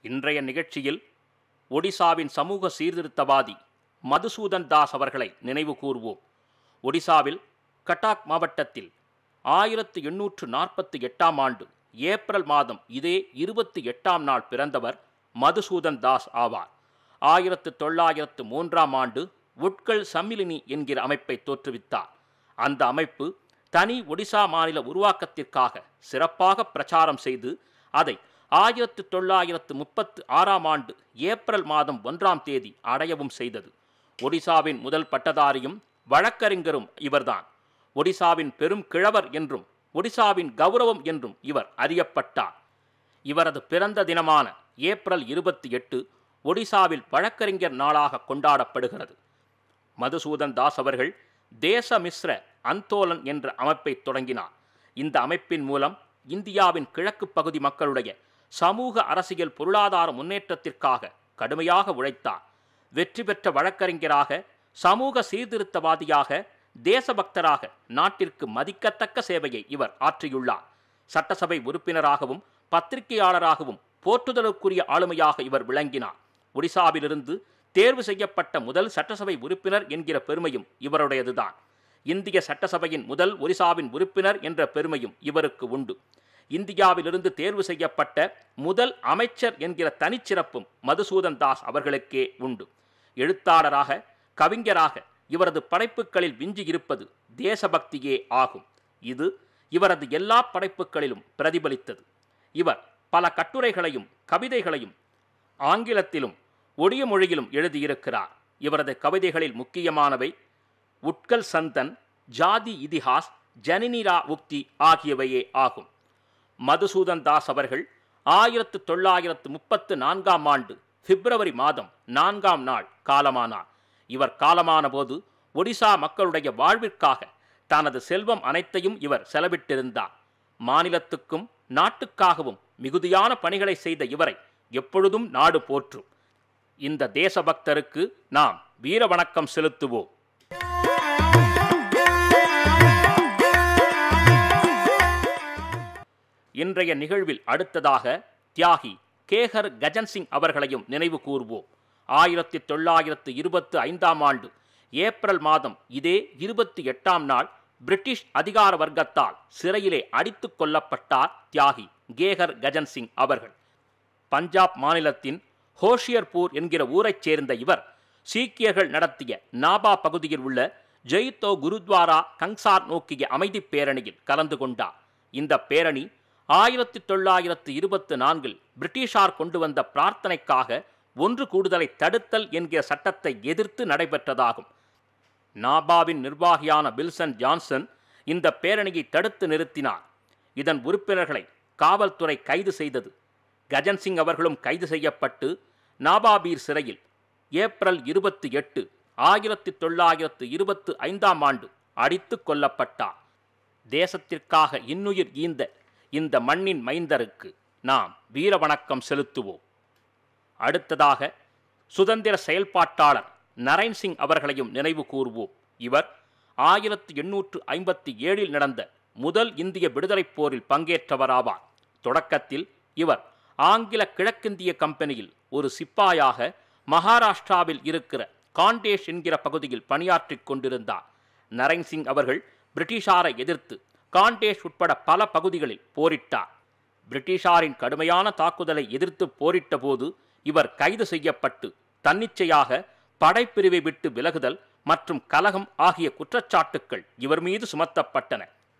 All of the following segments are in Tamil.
இன்றைய நிகழ்ச்சியில் ஒடிசாவின் சமூக சீர்திருத்தவாதி மதுசூதன் தாஸ் அவர்களை நினைவு கூர்வோம் ஒடிசாவில் கட்டாக் மாவட்டத்தில் ஆயிரத்து எண்ணூற்று நாற்பத்தி எட்டாம் ஆண்டு ஏப்ரல் மாதம் இதே இருபத்தி எட்டாம் நாள் பிறந்தவர் மதுசூதன் தாஸ் ஆவார் ஆயிரத்து தொள்ளாயிரத்து மூன்றாம் ஆண்டு உட்கல் சம்மிலினி என்கிற அமைப்பை தோற்றுவித்தார் அந்த அமைப்பு தனி ஒடிசா மாநில உருவாக்கத்திற்காக சிறப்பாக பிரச்சாரம் செய்து அதை ஆயிரத்து தொள்ளாயிரத்து முப்பத்து ஆறாம் ஆண்டு ஏப்ரல் மாதம் ஒன்றாம் தேதி அடையவும் செய்தது ஒடிசாவின் முதல் பட்டதாரியும் வழக்கறிஞரும் இவர்தான் ஒடிசாவின் பெரும் கிழவர் என்றும் ஒடிசாவின் கௌரவம் என்றும் இவர் அறியப்பட்டார் இவரது பிறந்த தினமான ஏப்ரல் இருபத்தி எட்டு ஒடிசாவில் வழக்கறிஞர் நாளாக கொண்டாடப்படுகிறது மதுசூதன் தாஸ் அவர்கள் தேசமிஸ்ர அந்தோலன் என்ற அமைப்பை தொடங்கினார் இந்த அமைப்பின் மூலம் இந்தியாவின் கிழக்கு பகுதி மக்களுடைய சமூக அரசியல் பொருளாதார முன்னேற்றத்திற்காக கடுமையாக உழைத்தார் வெற்றி பெற்ற வழக்கறிஞராக சமூக சீர்திருத்தவாதியாக தேசபக்தராக நாட்டிற்கு மதிக்கத்தக்க சேவையை இவர் ஆற்றியுள்ளார் சட்டசபை உறுப்பினராகவும் பத்திரிகையாளராகவும் போற்றுதலுக்குரிய ஆளுமையாக இவர் விளங்கினார் ஒடிசாவிலிருந்து தேர்வு செய்யப்பட்ட முதல் சட்டசபை உறுப்பினர் என்கிற பெருமையும் இவருடையதுதான் இந்திய சட்டசபையின் முதல் ஒரிசாவின் உறுப்பினர் என்ற பெருமையும் இவருக்கு உண்டு இந்தியாவிலிருந்து தேர்வு செய்யப்பட்ட முதல் அமைச்சர் என்கிற தனிச்சிறப்பும் மதுசூதன் தாஸ் அவர்களுக்கே உண்டு எழுத்தாளராக கவிஞராக இவரது படைப்புகளில் விஞ்சி இருப்பது தேசபக்தியே ஆகும் இது இவரது எல்லா படைப்புகளிலும் பிரதிபலித்தது இவர் பல கட்டுரைகளையும் கவிதைகளையும் ஆங்கிலத்திலும் ஒடிய மொழியிலும் எழுதியிருக்கிறார் இவரது கவிதைகளில் முக்கியமானவை உட்கல் சந்தன் ஜாதி இதிஹாஸ் ஜனினிரா உக்தி ஆகியவையே ஆகும் மதுசூதன் தாஸ் அவர்கள் ஆயிரத்து தொள்ளாயிரத்து முப்பத்து நான்காம் ஆண்டு பிப்ரவரி மாதம் நான்காம் நாள் காலமானார் இவர் காலமான போது ஒடிசா மக்களுடைய வாழ்விற்காக தனது செல்வம் அனைத்தையும் இவர் செலவிட்டிருந்தார் மாநிலத்துக்கும் நாட்டுக்காகவும் மிகுதியான பணிகளை செய்த இவரை எப்பொழுதும் நாடு போற்றும் இந்த தேசபக்தருக்கு நாம் வீர வணக்கம் செலுத்துவோம் இன்றைய நிகழ்வில் அடுத்ததாக தியாகி கேகர் கஜன் சிங் அவர்களையும் நினைவு கூர்வோம் ஆயிரத்தி தொள்ளாயிரத்து இருபத்து ஐந்தாம் ஆண்டு ஏப்ரல் மாதம் இதே இருபத்தி எட்டாம் நாள் பிரிட்டிஷ் அதிகார வர்க்கத்தால் சிறையிலே அடித்துக் கொல்லப்பட்டார் தியாகி கேகர் கஜன் சிங் அவர்கள் பஞ்சாப் மாநிலத்தின் ஹோஷியர்பூர் என்கிற ஊரைச் சேர்ந்த இவர் சீக்கியர்கள் நடத்திய நாபா பகுதியில் உள்ள ஜெயித்தோ குருத்வாரா கங்சார் நோக்கிய அமைதி பேரணியில் கலந்து கொண்டார் இந்த பேரணி ஆயிரத்தி தொள்ளாயிரத்து இருபத்து நான்கில் பிரிட்டிஷார் கொண்டு வந்த பிரார்த்தனைக்காக ஒன்று கூடுதலை தடுத்தல் என்கிற சட்டத்தை எதிர்த்து நடைபெற்றதாகும் நாபாவின் நிர்வாகியான பில்சன் ஜான்சன் இந்த பேரணியை தடுத்து நிறுத்தினார் இதன் உறுப்பினர்களை காவல்துறை கைது செய்தது கஜன் சிங் அவர்களும் கைது செய்யப்பட்டு நாபாபீர் சிறையில் ஏப்ரல் இருபத்தி எட்டு ஆயிரத்தி தொள்ளாயிரத்து இருபத்து ஐந்தாம் ஆண்டு அடித்து கொல்லப்பட்டார் தேசத்திற்காக இன்னுயிர் ஈந்த இந்த மண்ணின் மைந்தருக்கு நாம் வீர வணக்கம் செலுத்துவோம் அடுத்ததாக சுதந்திர செயல்பாட்டாளர் நரைன் சிங் அவர்களையும் நினைவு கூர்வோம் இவர் ஆயிரத்து எண்ணூற்று ஐம்பத்தி ஏழில் நடந்த முதல் இந்திய விடுதலைப் போரில் பங்கேற்றவராவார் தொடக்கத்தில் இவர் ஆங்கில கிழக்கிந்திய கம்பெனியில் ஒரு சிப்பாயாக மகாராஷ்டிராவில் இருக்கிற காண்டேஷ் என்கிற பகுதியில் பணியாற்றிக் கொண்டிருந்தார் நரைன் சிங் அவர்கள் பிரிட்டிஷாரை எதிர்த்து காண்டேஷ் உட்பட பல பகுதிகளில் போரிட்டார் பிரிட்டிஷாரின் கடுமையான தாக்குதலை எதிர்த்து போரிட்ட போது இவர் கைது செய்யப்பட்டு தன்னிச்சையாக படைப்பிரிவை விட்டு விலகுதல் மற்றும் கலகம் ஆகிய குற்றச்சாட்டுக்கள் இவர் மீது சுமத்தப்பட்டன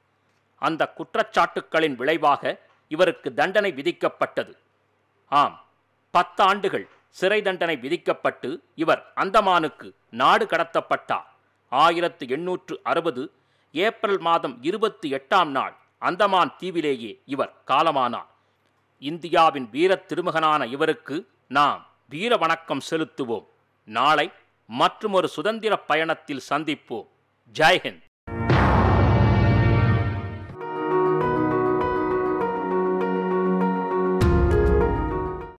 அந்த குற்றச்சாட்டுக்களின் விளைவாக இவருக்கு தண்டனை விதிக்கப்பட்டது ஆம் பத்தாண்டுகள் சிறை தண்டனை விதிக்கப்பட்டு இவர் அந்தமானுக்கு நாடு கடத்தப்பட்டார் ஆயிரத்து எண்ணூற்று அறுபது ஏப்ரல் மாதம் இருபத்தி எட்டாம் நாள் அந்தமான் தீவிலேயே இவர் காலமானார் இந்தியாவின் வீரத் திருமகனான இவருக்கு நாம் வீர வணக்கம் செலுத்துவோம் நாளை மற்றுமொரு சுதந்திர பயணத்தில் சந்திப்போம் ஜெய்ஹிந்த்